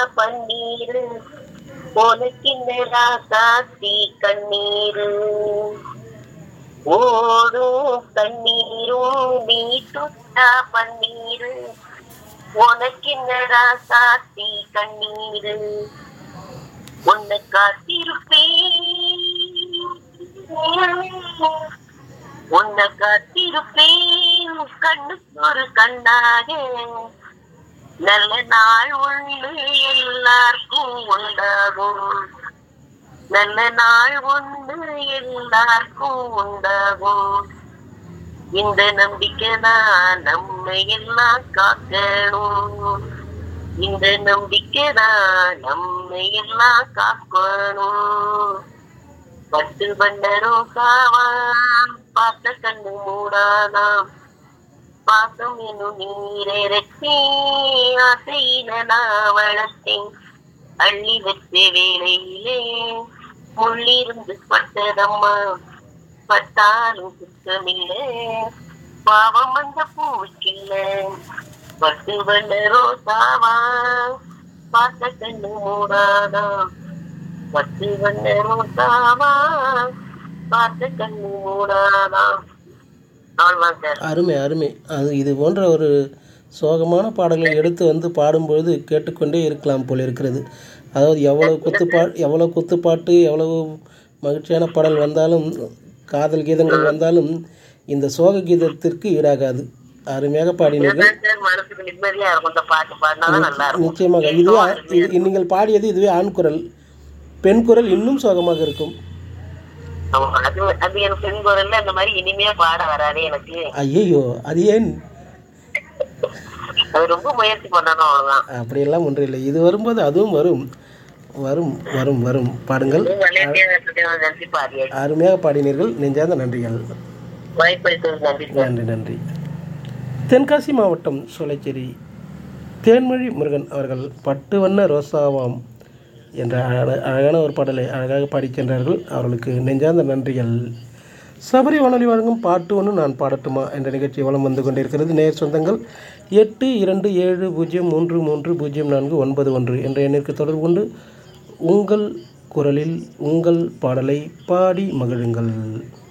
பன்னீரு உனக்கிந்த ராசாத்தி கண்ணீரு ஓடும் கண்ணீரும் நீ தொட்டா பன்னீரு உனக்கிந்த ராசாத்தி கண்ணீரு உன்னை காத்திருப்பேன் உன்னை காத்திருப்பேன் கண்ணுக்கு ஒரு கண்ணாக நல்ல நாள் ஒன்று எல்லாருக்கும் உண்டாகும் நல்ல நாள் ஒன்று எல்லாருக்கும் உண்டாகும் இந்த நம்பிக்கை தான் நம்மை எல்லாம் காக்கணும் இந்த நம்பிக்கை தான் நம்மை எல்லாம் காக்கணும் பட்டு வண்ணரும் காவான் பார்த்த கண்ணு மூடானாம் பாசம் என்னும் நீரிறக்கி ஆசையில நான் வளர்த்தேன் அள்ளி வச்ச வேளையிலே முள்ளிருந்து பட்டதம்மா பட்டாலும் குற்றமில்லை பாவம் அந்த பூவுக்கில்ல பட்டு வண்ண ரோசாவா பார்த்த கண்ணு மூடானாம் பட்டு வண்ண ரோசாவா பார்த்த கண்ணு மூடானாம் அவ்வளவுதான் சார் அருமை அருமை அது இது போன்ற ஒரு சோகமான பாடல்களை எடுத்து வந்து பாடும்பொழுது கேட்டுக்கொண்டே இருக்கலாம் போல் இருக்கிறது அதாவது எவ்வளவு குத்துப்பா எவ்வளோ குத்துப்பாட்டு எவ்வளவு மகிழ்ச்சியான பாடல் வந்தாலும் காதல் கீதங்கள் வந்தாலும் இந்த சோக கீதத்திற்கு ஈடாகாது அருமையாக பாடினீர்கள் இதுதான் சார் மனசுக்கு நிம்மதியா இருக்கும் இந்த பாட்டு பாடினாதான் நல்லா இருக்கும் நிச்சயமாக இதுவே ஆ- இது நீங்கள் பாடியது இதுவே ஆண் குரல் பெண் குரல் இன்னும் சோகமாக இருக்கும் ஆமா, அது அது எனக்கு பெண் குரல்ல இந்த மாதிரி இனிமையா பாட வராது எனக்கு ஐயையோ அது ஏன் அது ரொம்ப முயற்சி பண்ணணும் அவ்வளவுதான் அப்படியெல்லாம் ஒன்றும் இல்லை இது வரும்போது அதுவும் வரும் வரும் வரும் வரும் பாடுங்கள் விளையாட்டியா இருக்கிறது நன்றி பாரியா அருமையாக பாடினீர்கள் நெஞ்சார்ந்த நன்றிகள் வாய்ப்பளித்தது நன்றி சார் நன்றி நன்றி தென்காசி மாவட்டம் சோலைச்சேரி தேன்மொழி முருகன் அவர்கள் பட்டு வண்ண ரோசாவாம் என்ற அழ- அழகான ஒரு பாடலை அழகாக பாடிச் சென்றார்கள் அவர்களுக்கு நெஞ்சார்ந்த நன்றிகள் சபரி வானொலி வழங்கும் பாட்டு ஒன்று நான் பாடட்டுமா என்ற நிகழ்ச்சி வளம் வந்து கொண்டிருக்கிறது நேர் சொந்தங்கள் எட்டு இரண்டு ஏழு பூஜ்ஜியம் மூன்று மூன்று பூஜ்ஜியம் நான்கு ஒன்பது ஒன்று என்ற எண்ணிற்கு தொடர்பு கொண்டு உங்கள் குரலில் உங்கள் பாடலை பாடி மகிழுங்கள்